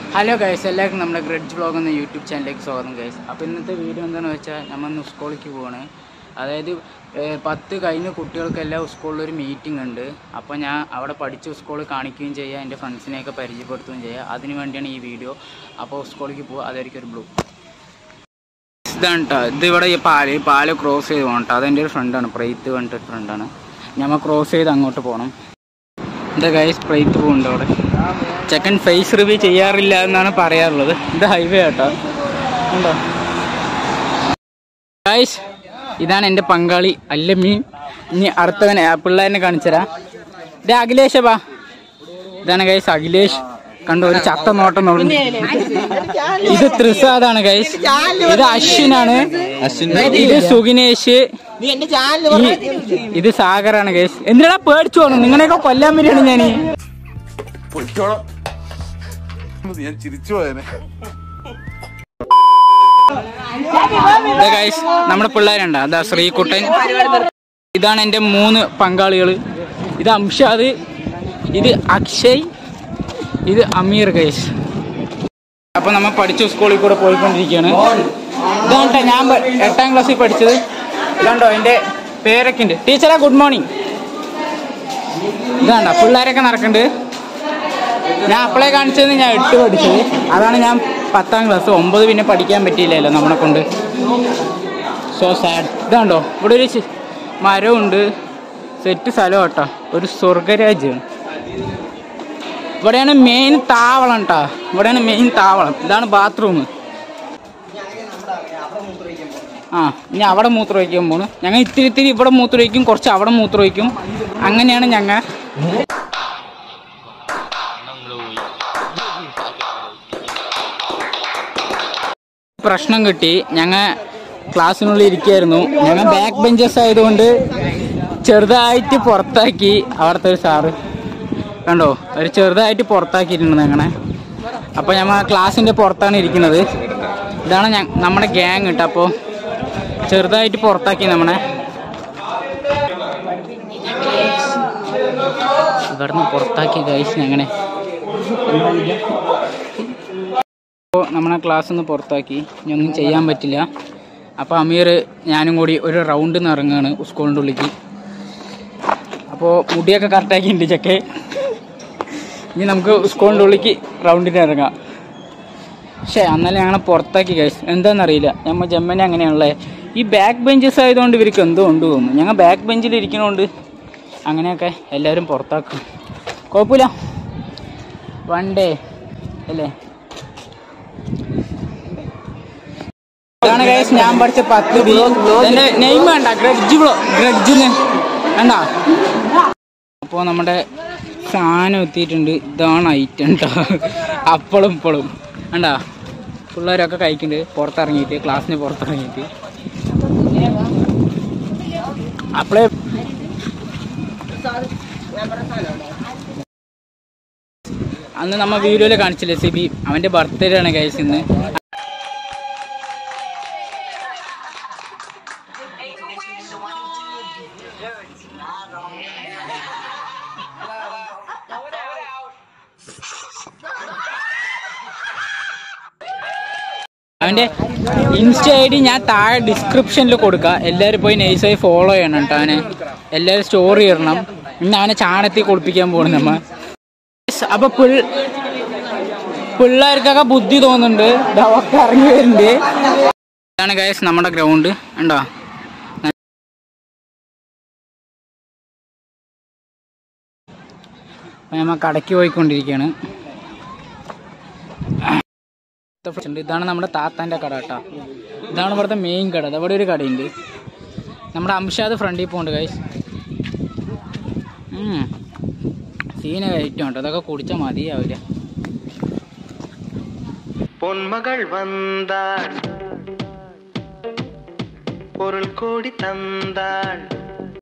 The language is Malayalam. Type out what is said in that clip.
ഹലോ ഗൈസ് എല്ലാവർക്കും നമ്മുടെ ഗ്രഡ്ജ് വ്ളോഗ് എന്ന യൂട്യൂബ് ചാനലിലേക്ക് സ്വാഗതം ഗൈസ് അപ്പോൾ ഇന്നത്തെ വീഡിയോ എന്താണെന്ന് വെച്ചാൽ നമ്മൾ ഇന്ന് സ്കൂളിലേക്ക് പോവാണ് അതായത് ഏഹ്, പത്ത് കഴിഞ്ഞ കുട്ടികൾക്കെല്ലാം സ്കൂളിലൊരു മീറ്റിംഗ് ഉണ്ട് അപ്പോൾ ഞാൻ അവിടെ പഠിച്ച സ്കൂൾ കാണിക്കുകയും ചെയ്യുക എൻ്റെ ഫ്രണ്ട്സിനെയൊക്കെ പരിചയപ്പെടുത്തുകയും ചെയ്യുക അതിന് വേണ്ടിയാണ് ഈ വീഡിയോ അപ്പോൾ സ്കൂളിലേക്ക് പോകുക അതായിരിക്കും ഒരു ബ്ലൂ ഇതാണ് കേട്ടോ ഇത് ഇവിടെ ഈ പാല് ഈ പാല് ക്രോസ് ചെയ്ത് പോകണം കേട്ടോ അതെൻ്റെ ഒരു ഫ്രണ്ടാണ് പ്രൈത്ത് പറഞ്ഞിട്ട് ഫ്രണ്ടാണ് ഞമ്മ ക്രോസ് ചെയ്ത് അങ്ങോട്ട് പോകണം എന്താ ഗൈസ് പ്രൈത്ത് പോകുന്നുണ്ട് അവിടെ ചെക്കൻ ഫേസ് റിവ്യൂ ചെയ്യാറില്ല എന്നാണ് പറയാറുള്ളത് ഇത് ഹൈവേ കേട്ടോ ഉണ്ടോ ഗൈസ് ഇതാണ് എൻ്റെ പങ്കാളി അല്ല മീൻ ഇനി അടുത്തവനെ ആ പിള്ളേരെ കാണിച്ചരാ ഇത് അഖിലേഷ് ബാ ഇതാണ് ഗൈസ് അഖിലേഷ് കണ്ടു ഒരു ചത്ത നോട്ടം നോക്കുന്നു ഇത് ത്രിസാദാണ് ഗൈസ് ഇത് അശ്വിനാണ് ഇത് സുഗിനേഷ് ഈ- ഇത് സാഗറാണ് ഗൈസ് എന്തിനാ പേടിച്ചു പോകണം നിങ്ങളെയൊക്കെ കൊല്ലാൻ വരികയാണ് ഞാൻ പൊയ്ക്കോളാം ഞാൻ ചിരിച്ചു പോയനെ ഗൈസ് നമ്മുടെ പിള്ളേരുണ്ട് അതാ ശ്രീകുട്ടൻ ഇതാണ് എൻ്റെ മൂന്ന് പങ്കാളികൾ ഇത് അംഷാദ് ഇത് അക്ഷയ് ഇത് അമീർ ഗൈസ് അപ്പൊ നമ്മൾ പഠിച്ച സ്കൂളിൽ കൂടെ പോയിക്കൊണ്ടിരിക്കുകയാണ് ഇതാണ് ട്ടോ ഞാൻ പ- എട്ടാം ക്ലാസ്സിൽ പഠിച്ചത് ഇതാണ്ടോ എൻ്റെ പേരൊക്കെ ഉണ്ട് ടീച്ചറെ ഗുഡ് മോർണിംഗ് ഇതാണ്ടോ പിള്ളേരൊക്കെ നടക്കുന്നുണ്ട് ഞാൻ അപ്പളേ കാണിച്ചത് ഞാൻ എട്ട് പഠിച്ചത് അതാണ് ഞാൻ പത്താം ക്ലാസ് ഒമ്പത് പിന്നെ പഠിക്കാൻ പറ്റിയില്ലല്ലോ നമ്മളെ കൊണ്ട് സോ സാഡ് ഇതാണ്ടോ ഇവിടെ ഒരു ചി- മരമുണ്ട് സെറ്റ് സ്ഥലം കേട്ടോ ഒരു സ്വർഗരാജ്യമാണ് ഇവിടെയാണ് മെയിൻ താവളം കേട്ടോ ഇവിടെയാണ് മെയിൻ താവളം ഇതാണ് ബാത്റൂം ആ ഇനി അവിടെ മൂത്രമൊഴിക്കാൻ പോണ് ഞങ്ങൾ ഇത്തിരി ഇത്തിരി ഇവിടെ മൂത്രമൊഴിക്കും കുറച്ച് അവിടെ മൂത്രമൊഴിക്കും അങ്ങനെയാണ് ഞങ്ങൾ പ്രശ്നം കിട്ടി ഞങ്ങൾ ക്ലാസ്സിനുള്ളിൽ ഇരിക്കുകയായിരുന്നു ഞങ്ങൾ ബാക്ക് ബെഞ്ചസ് ആയതുകൊണ്ട് ചെറുതായിട്ട് പുറത്താക്കി അവിടുത്തെ ഒരു സാറ് കണ്ടോ ഒരു ചെറുതായിട്ട് പുറത്താക്കിയിട്ടുണ്ട് ഞങ്ങളെ അപ്പോൾ ഞമ്മ ക്ലാസ്സിൻ്റെ പുറത്താണ് ഇരിക്കുന്നത് ഇതാണ് ഞ നമ്മുടെ ഗ്യാങ് കേട്ടോ അപ്പോൾ ചെറുതായിട്ട് പുറത്താക്കി നമ്മളെ ഇവിടുന്ന് പുറത്താക്കി ഗൈസ് ഞങ്ങനെ അപ്പോൾ നമ്മളെ ക്ലാസ്സിൽ നിന്ന് പുറത്താക്കി ഇനി ഒന്നും ചെയ്യാൻ പറ്റില്ല അപ്പോൾ അമീർ ഞാനും കൂടി ഒരു റൗണ്ട് നിന്ന് ഇറങ്ങുകയാണ് സ്കൂളിൻ്റെ ഉള്ളിലേക്ക് അപ്പോൾ മുടിയൊക്കെ കറക്റ്റാക്കിയിട്ടുണ്ട് ചെക്കെ ഇനി നമുക്ക് സ്കൂളിൻ്റെ ഉള്ളിലേക്ക് റൗണ്ടിന് ഇറങ്ങാം പക്ഷേ അന്നലെ ഞങ്ങളെ പുറത്താക്കി കഴിച്ചു എന്താണെന്നറിയില്ല നമ്മൾ ജമ്മനെ അങ്ങനെയാണല്ലേ ഈ ബാക്ക് ബെഞ്ചസ് ആയതുകൊണ്ട് ഇവർക്ക് എന്തോ ഉണ്ട് തോന്നുന്നു ഞങ്ങൾ ബാക്ക് ബെഞ്ചിൽ ഇരിക്കണോണ്ട് അങ്ങനെയൊക്കെ എല്ലാവരും പുറത്താക്കും കുഴപ്പമില്ല വൺ ഡേ അല്ലേ ഇതാണ് ഗൈസ് ഞാൻ പഠിച്ച പത്ത് ബി എന്റെ നെയിം വേണ്ട ഗ്രഡ്ജ് ബ്ലോ ഗ്രഡ്ജിന് വേണ്ട അപ്പോൾ നമ്മുടെ സാധനം എത്തിയിട്ടുണ്ട് ഇതാണ് ഐറ്റം കേട്ടോ അപ്പോഴും ഇപ്പോഴും വേണ്ട പിള്ളേരൊക്കെ കഴിക്കുന്നുണ്ട് പുറത്തിറങ്ങിയിട്ട് ക്ലാസ്സിന് പുറത്തിറങ്ങിയിട്ട് അപ്പോളേ അന്ന് നമ്മ വീഡിയോയിൽ കാണിച്ചില്ലേ സിബി അവന്റെ ബർത്ത്ഡേ ആണ് ഗൈസ് ഇന്ന് അവന്റെ ഇൻസ്റ്റ ഐ ഡി ഞാൻ താഴെ ഡിസ്ക്രിപ്ഷനിൽ കൊടുക്കാം എല്ലാവരും പോയി നൈസായി ഫോളോ ചെയ്യണം കേട്ടോ അവനെ എല്ലാവരും സ്റ്റോറി ഇടണം ഇന്ന് അവനെ ചാണത്തിൽ കുളിപ്പിക്കാൻ പോകണം നമ്മ അപ്പൊ പിൾ പിള്ളേർക്കൊക്കെ ബുദ്ധി തോന്നുന്നുണ്ട് ദാ ഒക്കെ ഇറങ്ങി വരുന്നുണ്ട് ഇതാണ് ഗൈസ് നമ്മുടെ ഗ്രൗണ്ട് ഉണ്ടോ അപ്പൊ നമ്മ കടയ്ക്ക് പോയിക്കൊണ്ടിരിക്കുകയാണ് ഉണ്ട്. ഇതാണ് നമ്മുടെ താത്താൻ്റെ കട കേട്ടോ ഇതാണ് ഇവിടുത്തെ മെയിൻ കട ദാ ഇവിടെ ഒരു കടയുണ്ട് നമ്മുടെ അംഷാദ് ഫ്രണ്ടിൽ പോകുന്നുണ്ട് ഗൈസ് സീന ഐറ്റം കേട്ടോ അതൊക്കെ കുടിച്ചാൽ മതിയാവില്ല பொன்மகள் வந்தாள் பொருள் கோடி தந்தாள்